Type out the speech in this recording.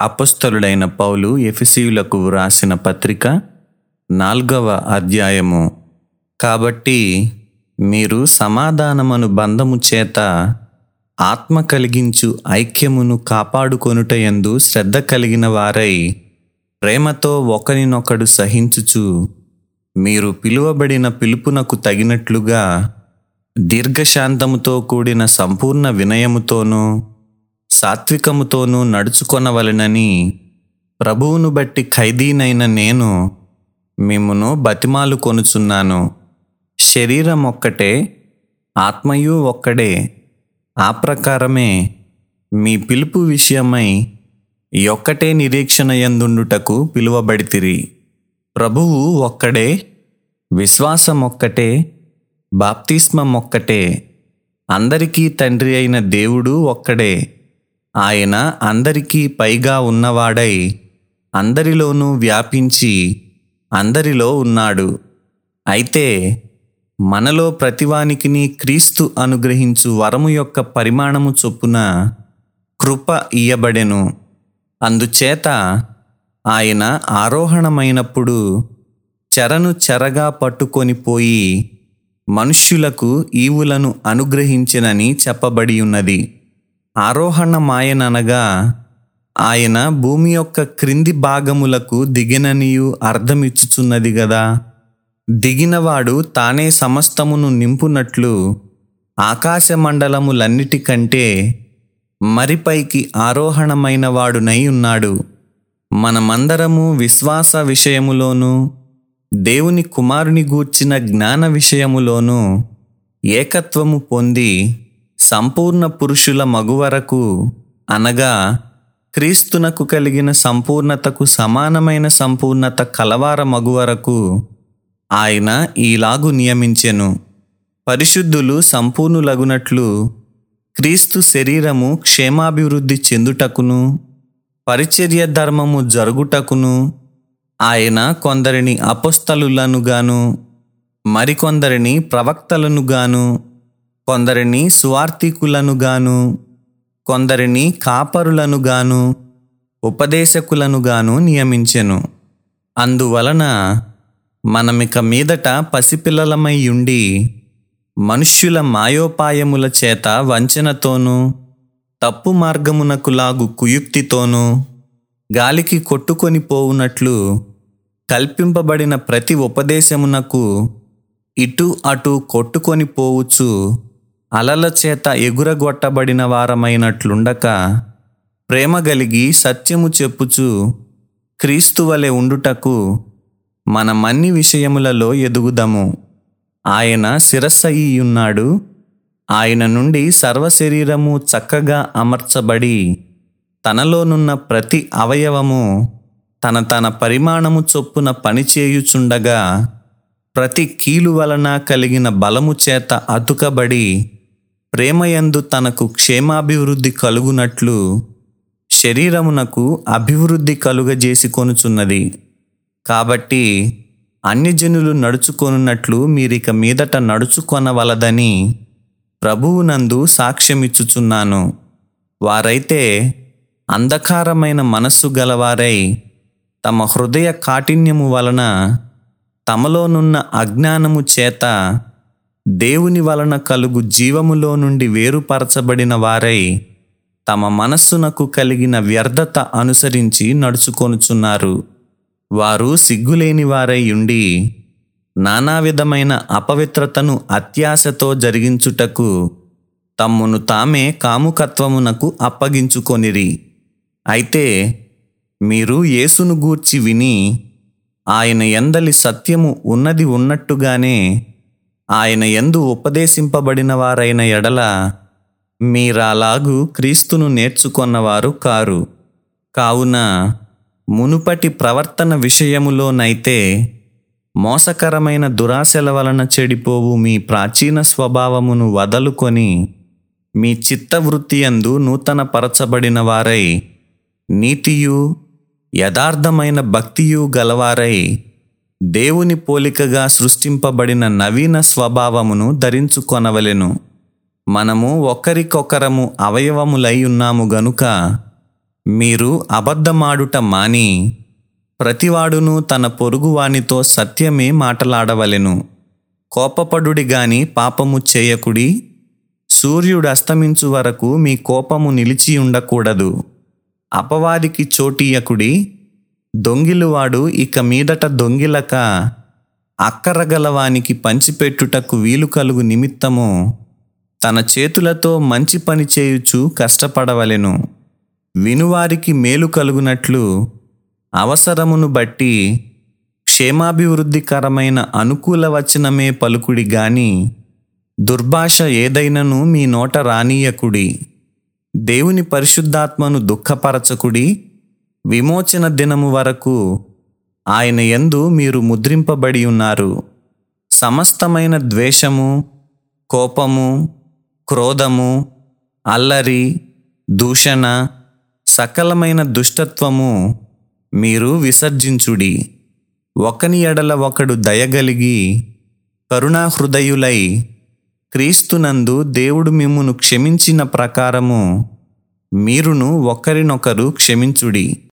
అపొస్తలుడైన పౌలు ఎఫెసీయులకు వ్రాసిన పత్రిక నాల్గవ అధ్యాయము కాబట్టి మీరు సమాధానమను బంధము చేత ఆత్మ కలిగించు ఐక్యమును కాపాడుకొనుటయందు శ్రద్ధ కలిగిన వారై ప్రేమతో ఒకరినొకడు సహించుచు మీరు పిలువబడిన పిలుపునకు తగినట్లుగా దీర్ఘశాంతముతో కూడిన సంపూర్ణ వినయముతోనూ సాత్వికముతోనూ నడుచుకొనవలెనని ప్రభువును బట్టి ఖైదీనైన నేను మిమ్మును బతిమాలు కొనుచున్నాను శరీరం ఒక్కటే ఆత్మయు ఒక్కడే ఆ ప్రకారమే మీ పిలుపు విషయమై ఈ ఒక్కటే నిరీక్షణ యందుండుటకు పిలువబడితిరి ప్రభువు ఒక్కడే విశ్వాసం ఒక్కటే బాప్తిస్మం ఒక్కటే అందరికీ తండ్రి అయిన దేవుడు ఒక్కడే ఆయన అందరికీ పైగా ఉన్నవాడై అందరిలోనూ వ్యాపించి అందరిలో ఉన్నాడు అయితే మనలో ప్రతివానికిని క్రీస్తు అనుగ్రహించు వరము యొక్క పరిమాణము చొప్పున కృప ఇయ్యబడెను అందుచేత ఆయన ఆరోహణమైనప్పుడు చెరను చెరగా పట్టుకొని పోయి మనుష్యులకు ఈవులను అనుగ్రహించినని చెప్పబడి ఉన్నది ఆరోహణమాయననగా ఆయన భూమి యొక్క క్రింది భాగములకు దిగిననియు అర్థమిచ్చుచున్నది గదా దిగినవాడు తానే సమస్తమును నింపునట్లు ఆకాశ మండలములన్నిటికంటే మరిపైకి ఆరోహణమైన వాడునై ఉన్నాడు మనమందరము విశ్వాస విషయములోనూ దేవుని కుమారుని గూర్చిన జ్ఞాన విషయములోనూ ఏకత్వము పొంది సంపూర్ణ పురుషుల మగువరకు అనగా క్రీస్తునకు కలిగిన సంపూర్ణతకు సమానమైన సంపూర్ణత కలవార మగువరకు ఆయన ఈలాగు నియమించెను పరిశుద్ధులు సంపూర్ణులగునట్లు క్రీస్తు శరీరము క్షేమాభివృద్ధి చెందుటకును పరిచర్య ధర్మము జరుగుటకును ఆయన కొందరిని అపస్థలులను గాను మరికొందరిని ప్రవక్తలను గాను కొందరిని సువార్థికులను గాను కొందరిని కాపరులను గాను ఉపదేశకులను గాను నియమించెను అందువలన మనమిక మీదట పసిపిల్లలమై ఉండి మనుష్యుల మాయోపాయముల చేత వంచనతోనూ తప్పు మార్గమునకు లాగు కుయుక్తితోనూ గాలికి కొట్టుకొని పోవునట్లు కల్పింపబడిన ప్రతి ఉపదేశమునకు ఇటు అటు కొట్టుకొని పోవచ్చు అలల చేత ఎగురగొట్టబడిన వారమైనట్లుండక ప్రేమ గలిగి సత్యము చెప్పుచు క్రీస్తు వలె ఉండుటకు మనమన్ని విషయములలో ఎదుగుదము ఆయన శిరస్సయ్యున్నాడు ఆయన నుండి సర్వశరీరము చక్కగా అమర్చబడి తనలోనున్న ప్రతి అవయవము తన తన పరిమాణము చొప్పున పనిచేయుచుండగా ప్రతి కీలు వలన కలిగిన బలము చేత అతుకబడి ప్రేమయందు తనకు క్షేమాభివృద్ధి కలుగునట్లు శరీరమునకు అభివృద్ధి కలుగజేసి కొనుచున్నది కాబట్టి అన్ని జనులు నడుచుకొనున్నట్లు మీరిక మీదట నడుచుకొనవలదని ప్రభువునందు సాక్ష్యమిచ్చుచున్నాను వారైతే అంధకారమైన మనస్సు గలవారై తమ హృదయ కాఠిన్యము వలన తమలోనున్న అజ్ఞానము చేత దేవుని వలన కలుగు జీవములో నుండి వేరుపరచబడిన వారై తమ మనస్సునకు కలిగిన వ్యర్థత అనుసరించి నడుచుకొనుచున్నారు వారు సిగ్గులేని వారై ఉండి నానా విధమైన అపవిత్రతను అత్యాశతో జరిగించుటకు తమ్మును తామే కాముకత్వమునకు అప్పగించుకొనిరి అయితే మీరు యేసును గూర్చి విని ఆయన ఎందలి సత్యము ఉన్నది ఉన్నట్టుగానే ఆయన ఎందు ఉపదేశింపబడిన వారైన ఎడల మీరాలాగు క్రీస్తును నేర్చుకొన్నవారు కారు కావున మునుపటి ప్రవర్తన విషయములోనైతే మోసకరమైన దురాశల వలన చెడిపోవు మీ ప్రాచీన స్వభావమును వదలుకొని మీ చిత్తవృత్తి యందు నూతన పరచబడిన వారై నీతియు యథార్థమైన భక్తియు గలవారై దేవుని పోలికగా సృష్టింపబడిన నవీన స్వభావమును ధరించుకొనవలెను మనము ఒకరికొకరము అవయవములై ఉన్నాము గనుక మీరు అబద్ధమాడుట మాని ప్రతివాడును తన పొరుగువానితో సత్యమే మాటలాడవలెను కోపపడుడి గాని పాపము చేయకుడి సూర్యుడు అస్తమించు వరకు మీ కోపము నిలిచి ఉండకూడదు అపవాదికి చోటీయకుడి దొంగిలువాడు ఇక మీదట దొంగిలక అక్కరగలవానికి పంచిపెట్టుటకు వీలు కలుగు నిమిత్తము తన చేతులతో మంచి పని చేయుచు కష్టపడవలెను వినువారికి మేలు కలుగునట్లు అవసరమును బట్టి క్షేమాభివృద్ధికరమైన అనుకూల వచనమే పలుకుడి గాని దుర్భాష ఏదైనను మీ నోట రానీయకుడి దేవుని పరిశుద్ధాత్మను దుఃఖపరచకుడి విమోచన దినము వరకు ఆయన యందు మీరు ముద్రింపబడి ఉన్నారు సమస్తమైన ద్వేషము కోపము క్రోధము అల్లరి దూషణ సకలమైన దుష్టత్వము మీరు విసర్జించుడి ఒకని ఎడల ఒకడు దయగలిగి కరుణాహృదయులై క్రీస్తునందు దేవుడు మిమ్మును క్షమించిన ప్రకారము మీరును ఒకరినొకరు క్షమించుడి